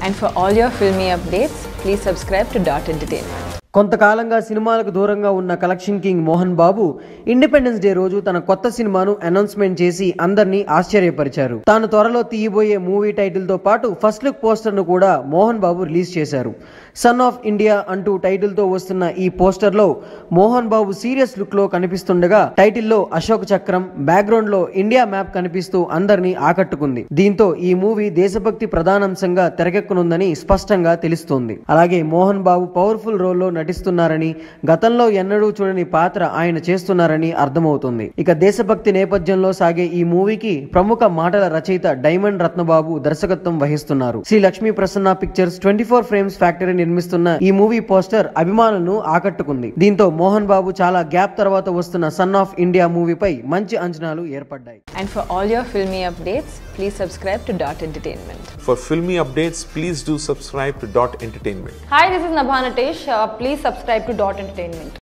And for all your filmy updates, please subscribe to Dot Entertainment. కొంతకాలంగా సినిమాలకు దూరంగా ఉన్న collection king Mohan Babu independence day రోజు తన కొత్త సినిమాను అనౌన్స్మెంట్ చేసి అందరినీ ఆశ్చర్యపరిచారు తాను త్వరలో తీయబోయే మూవీ టైటిల్ తో పాటు ఫస్ట్ లుక్ పోస్టర్ ను కూడా మోహన్ బాబు రిలీజ్ చేశారు సన్ ఆఫ్ ఇండియా అంటూ టైటిల్ తో వస్తున్న ఈ పోస్టర్ లో మోహన్ బాబు సీరియస్ లుక్ లో కనిపిస్తుండగా టైటిల్ లో అశోక్ చక్రం బ్యాక్గ్రౌండ్ లో ఇండియా మ్యాప్ కనిపిస్తూ అందరినీ ఆకట్టుకుంది దీంతో ఈ మూవీ దేశభక్తి ప్రధానాంశంగా తెరకెక్కనుందని స్పష్టంగా తెలుస్తోంది అలాగే మోహన్ బాబు పవర్ఫుల్ రోల్లో నటిస్తున్నారని గతంలో ఎన్నడూ చూడని పాత్ర ఆయన చేస్తున్నారని అర్థమవుతుంది ఇక దేశభక్తి నేపథ్యంలో సాగే ఈ మూవీకి ప్రముఖ మాటల రచయిత డైమండ్ రత్నబాబు దర్శకత్వం వహిస్తున్నారు Sri Lakshmi Prasanna pictures twenty four frames factory నిర్మిస్తున్న ఈ మూవీ పోస్టర్ అభిమానులను ఆకట్టుకుంది దీంతో మోహన్ బాబు చాలా గ్యాప్ తర్వాత వస్తున్న సన్ ఆఫ్ ఇండియా మూవీపై మంచి అంచనాలు ఏర్పడ్డాయి And for all your filmy updates, please subscribe to Dot Entertainment. For filmy updates, please do subscribe to Dot Entertainment. Hi, this is Nabha Natesh. Uh, please subscribe to Dot Entertainment.